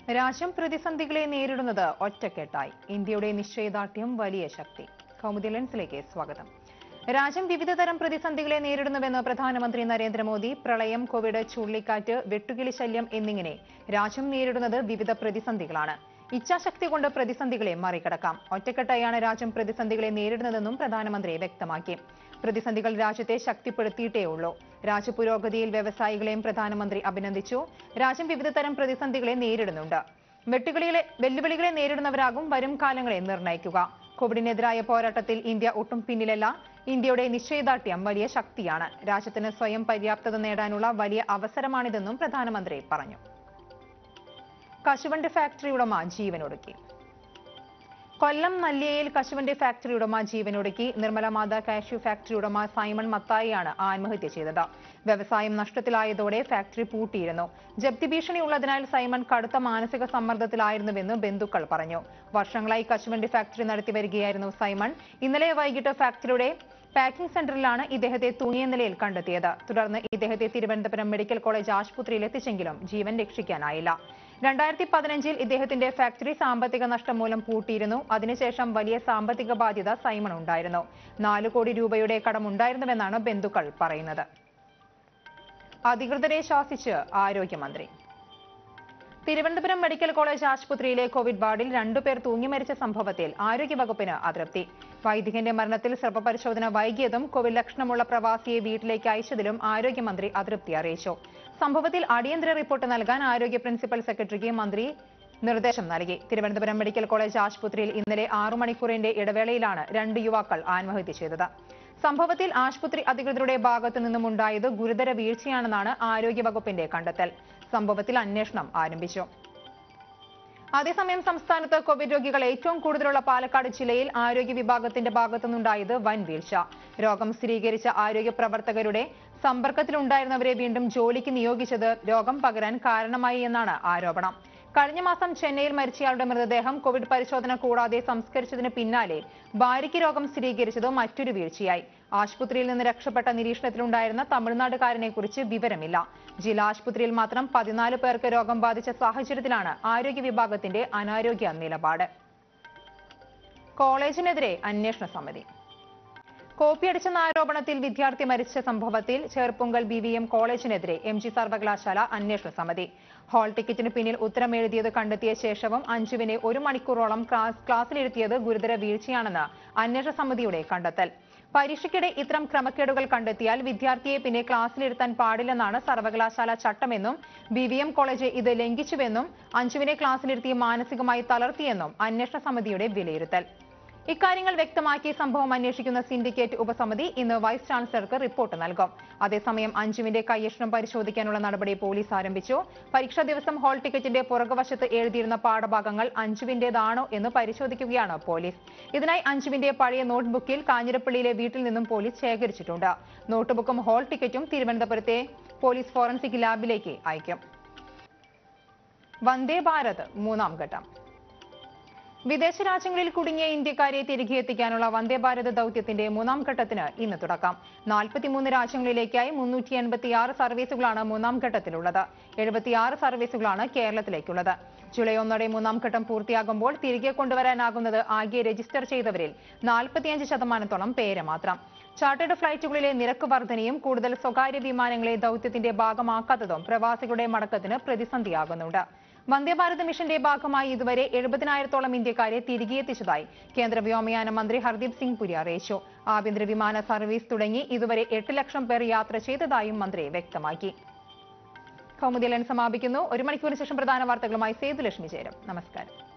രാജ്യം പ്രതിസന്ധികളെ നേരിടുന്നത് ഒറ്റക്കെട്ടായി ഇന്ത്യയുടെ നിശ്ചയദാർഢ്യം വലിയ ശക്തി കൗമുദി ലെൻസിലേക്ക് സ്വാഗതം രാജ്യം വിവിധതരം പ്രതിസന്ധികളെ നേരിടുന്നുവെന്ന് പ്രധാനമന്ത്രി നരേന്ദ്രമോദി പ്രളയം കോവിഡ് ചുഴലിക്കാറ്റ് വെട്ടുകിളി ശല്യം എന്നിങ്ങനെ രാജ്യം നേരിടുന്നത് വിവിധ പ്രതിസന്ധികളാണ് ഇച്ഛാശക്തി കൊണ്ട് പ്രതിസന്ധികളെ മറികടക്കാം ഒറ്റക്കെട്ടായാണ് രാജ്യം പ്രതിസന്ധികളെ നേരിടുന്നതെന്നും പ്രധാനമന്ത്രി വ്യക്തമാക്കി പ്രതിസന്ധികൾ രാജ്യത്തെ ശക്തിപ്പെടുത്തിയിട്ടേ ഉള്ളൂ രാജ്യപുരോഗതിയിൽ വ്യവസായികളെയും പ്രധാനമന്ത്രി അഭിനന്ദിച്ചു രാജ്യം വിവിധതരം പ്രതിസന്ധികളെ നേരിടുന്നുണ്ട് വെട്ടുകളികളെ വെല്ലുവിളികളെ നേരിടുന്നവരാകും വരും കാലങ്ങളെ നിർണ്ണയിക്കുക കോവിഡിനെതിരായ പോരാട്ടത്തിൽ ഇന്ത്യ ഒട്ടും പിന്നിലല്ല ഇന്ത്യയുടെ നിശ്ചയദാർഢ്യം വലിയ ശക്തിയാണ് രാജ്യത്തിന് സ്വയം പര്യാപ്തത നേടാനുള്ള വലിയ അവസരമാണിതെന്നും പ്രധാനമന്ത്രി പറഞ്ഞു കശുവണ്ടി ഫാക്ടറി ഉടമ ജീവനൊടുക്കി കൊല്ലം നല്ലിയയിൽ കശുവണ്ടി ഫാക്ടറി ഉടമ ജീവനൊടുക്കി നിർമ്മലമാത കാഷ്യൂ ഫാക്ടറി ഉടമ സൈമൺ മത്തായിയാണ് ആത്മഹത്യ ചെയ്തത് വ്യവസായം നഷ്ടത്തിലായതോടെ ഫാക്ടറി പൂട്ടിയിരുന്നു ജപ്തി ഭീഷണി ഉള്ളതിനാൽ സൈമൺ കടുത്ത മാനസിക സമ്മർദ്ദത്തിലായിരുന്നുവെന്ന് ബന്ധുക്കൾ പറഞ്ഞു വർഷങ്ങളായി കശുവണ്ടി ഫാക്ടറി നടത്തി വരികയായിരുന്നു സൈമൺ ഇന്നലെ വൈകിട്ട് ഫാക്ടറിയുടെ പാക്കിംഗ് സെന്ററിലാണ് ഇദ്ദേഹത്തെ തൂങ്ങിയ നിലയിൽ കണ്ടെത്തിയത് തുടർന്ന് ഇദ്ദേഹത്തെ തിരുവനന്തപുരം മെഡിക്കൽ കോളേജ് ആശുപത്രിയിൽ എത്തിച്ചെങ്കിലും ജീവൻ രക്ഷിക്കാനായില്ല രണ്ടായിരത്തി പതിനഞ്ചിൽ ഇദ്ദേഹത്തിന്റെ ഫാക്ടറി സാമ്പത്തിക നഷ്ടം മൂലം പൂട്ടിയിരുന്നു അതിനുശേഷം വലിയ സാമ്പത്തിക ബാധ്യത സൈമൺ ഉണ്ടായിരുന്നു നാല് കോടി രൂപയുടെ കടമുണ്ടായിരുന്നുവെന്നാണ് ബന്ധുക്കൾ പറയുന്നത് അധികൃതരെ ശാസിച്ച് ആരോഗ്യമന്ത്രി തിരുവനന്തപുരം മെഡിക്കൽ കോളേജ് ആശുപത്രിയിലെ കോവിഡ് വാർഡിൽ രണ്ടുപേർ തൂങ്ങിമരിച്ച സംഭവത്തിൽ ആരോഗ്യവകുപ്പിന് അതൃപ്തി വൈദികന്റെ മരണത്തിൽ സ്രവ പരിശോധന വൈകിയതും കോവിഡ് ലക്ഷണമുള്ള പ്രവാസിയെ വീട്ടിലേക്ക് അയച്ചതിലും ആരോഗ്യമന്ത്രി അതൃപ്തി അറിയിച്ചു സംഭവത്തിൽ അടിയന്തര റിപ്പോർട്ട് നൽകാൻ ആരോഗ്യ പ്രിൻസിപ്പൽ സെക്രട്ടറിക്ക് മന്ത്രി നിർദ്ദേശം നൽകി തിരുവനന്തപുരം മെഡിക്കൽ കോളേജ് ആശുപത്രിയിൽ ഇന്നലെ ആറു മണിക്കൂറിന്റെ ഇടവേളയിലാണ് രണ്ട് യുവാക്കൾ ആത്മഹത്യ ചെയ്തത് സംഭവത്തിൽ ആശുപത്രി അധികൃതരുടെ ഭാഗത്തു നിന്നും ഉണ്ടായത് ഗുരുതര വീഴ്ചയാണെന്നാണ് ആരോഗ്യവകുപ്പിന്റെ കണ്ടെത്തൽ സംഭവത്തിൽ അന്വേഷണം ആരംഭിച്ചു അതേസമയം സംസ്ഥാനത്ത് കോവിഡ് രോഗികൾ ഏറ്റവും കൂടുതലുള്ള പാലക്കാട് ജില്ലയിൽ ആരോഗ്യ വിഭാഗത്തിന്റെ ഭാഗത്തുനിന്നുണ്ടായത് വൻ വീഴ്ച രോഗം സ്ഥിരീകരിച്ച ആരോഗ്യ പ്രവർത്തകരുടെ സമ്പർക്കത്തിലുണ്ടായിരുന്നവരെ വീണ്ടും ജോലിക്ക് നിയോഗിച്ചത് രോഗം പകരാൻ കാരണമായി എന്നാണ് ആരോപണം കഴിഞ്ഞ മാസം ചെന്നൈയിൽ മരിച്ചയാളുടെ മൃതദേഹം കോവിഡ് പരിശോധന കൂടാതെ സംസ്കരിച്ചതിന് പിന്നാലെ ഭാര്യയ്ക്ക് രോഗം സ്ഥിരീകരിച്ചത് മറ്റൊരു വീഴ്ചയായി ആശുപത്രിയിൽ നിന്ന് രക്ഷപ്പെട്ട നിരീക്ഷണത്തിലുണ്ടായിരുന്ന തമിഴ്നാടുകാരനെ കുറിച്ച് വിവരമില്ല ജില്ലാ ആശുപത്രിയിൽ മാത്രം പതിനാല് പേർക്ക് രോഗം ബാധിച്ച സാഹചര്യത്തിലാണ് ആരോഗ്യ വിഭാഗത്തിന്റെ അനാരോഗ്യ നിലപാട് കോളേജിനെതിരെ അന്വേഷണ സമിതി കോപ്പിയടിച്ചെന്ന ആരോപണത്തിൽ വിദ്യാർത്ഥി മരിച്ച സംഭവത്തിൽ ചേർപ്പുങ്കൽ ബി വി എം കോളേജിനെതിരെ എം ജി സർവകലാശാല അന്വേഷണ സമിതി ഹാൾ ടിക്കറ്റിന് പിന്നിൽ ഉത്തരം എഴുതിയത് കണ്ടെത്തിയ ശേഷവും അഞ്ജുവിനെ ഒരു മണിക്കൂറോളം ക്ലാസ് ക്ലാസ്സിലിരുത്തിയത് ഗുരുതര വീഴ്ചയാണെന്ന് അന്വേഷണ സമിതിയുടെ കണ്ടെത്തൽ പരീക്ഷയ്ക്കിടെ ഇത്തരം ക്രമക്കേടുകൾ കണ്ടെത്തിയാൽ വിദ്യാർത്ഥിയെ പിന്നെ ക്ലാസ്സിലിരുത്താൻ പാടില്ലെന്നാണ് സർവകലാശാല ചട്ടമെന്നും ബി വി എം കോളേജ് ഇത് ലംഘിച്ചുവെന്നും അഞ്ജുവിനെ ക്ലാസ്സിലിരുത്തി മാനസികമായി തളർത്തിയെന്നും അന്വേഷണ സമിതിയുടെ വിലയിരുത്തൽ ഇക്കാര്യങ്ങൾ വ്യക്തമാക്കി സംഭവം അന്വേഷിക്കുന്ന സിൻഡിക്കേറ്റ് ഉപസമിതി ഇന്ന് വൈസ് ചാൻസലർക്ക് റിപ്പോർട്ട് നൽകും അതേസമയം അഞ്ജുവിന്റെ കയ്യക്ഷരം പരിശോധിക്കാനുള്ള നടപടി പോലീസ് ആരംഭിച്ചു പരീക്ഷാ ദിവസം ഹാൾ ടിക്കറ്റിന്റെ പുറകുവശത്ത് എഴുതിയിരുന്ന പാഠഭാഗങ്ങൾ അഞ്ജുവിന്റേതാണോ എന്ന് പരിശോധിക്കുകയാണ് പോലീസ് ഇതിനായി അഞ്ജുവിന്റെ പഴയ നോട്ട്ബുക്കിൽ കാഞ്ഞിരപ്പള്ളിയിലെ വീട്ടിൽ നിന്നും പോലീസ് ശേഖരിച്ചിട്ടുണ്ട് നോട്ട്ബുക്കും ഹാൾ ടിക്കറ്റും തിരുവനന്തപുരത്തെ പോലീസ് ഫോറൻസിക് ലാബിലേക്ക് അയക്കും വന്ദേ ഭാരത് മൂന്നാം ഘട്ടം വിദേശ രാജ്യങ്ങളിൽ കുടുങ്ങിയ ഇന്ത്യക്കാരെ തിരികെ എത്തിക്കാനുള്ള വന്ദേ ഭാരത് ദൌത്യത്തിന്റെ മൂന്നാം ഘട്ടത്തിന് ഇന്ന് തുടക്കം നാൽപ്പത്തിമൂന്ന് രാജ്യങ്ങളിലേക്കായി മുന്നൂറ്റി എൺപത്തിയാറ് സർവീസുകളാണ് മൂന്നാം ഘട്ടത്തിലുള്ളത് എഴുപത്തിയാറ് സർവീസുകളാണ് കേരളത്തിലേക്കുള്ളത് ജൂലൈ ഒന്നോടെ മൂന്നാം ഘട്ടം പൂർത്തിയാകുമ്പോൾ തിരികെ കൊണ്ടുവരാനാകുന്നത് ആകെ രജിസ്റ്റർ ചെയ്തവരിൽ നാൽപ്പത്തിയഞ്ച് ശതമാനത്തോളം പേര് മാത്രം ചാർട്ടേഡ് ഫ്ലൈറ്റുകളിലെ നിരക്ക് വർധനയും കൂടുതൽ സ്വകാര്യ വിമാനങ്ങളെ ദൌത്യത്തിന്റെ ഭാഗമാക്കാത്തതും പ്രവാസികളുടെ മടക്കത്തിന് പ്രതിസന്ധിയാകുന്നുണ്ട് വന്ദേഭാരത് മിഷന്റെ ഭാഗമായി ഇതുവരെ എഴുപതിനായിരത്തോളം ഇന്ത്യക്കാരെ തിരികെ എത്തിച്ചതായി കേന്ദ്ര വ്യോമയാന മന്ത്രി ഹർദീപ് സിംഗ് പുരി അറിയിച്ചു ആഭ്യന്തര വിമാന സർവീസ് തുടങ്ങി ഇതുവരെ എട്ട് ലക്ഷം പേർ യാത്ര ചെയ്തതായും മന്ത്രി വ്യക്തമാക്കി കൗമുദി ലൈൻ സമാപിക്കുന്നു ഒരു മണിക്കൂറിന് ശേഷം പ്രധാന വാർത്തകളുമായി സേതുലക്ഷ്മി ചേരും നമസ്കാരം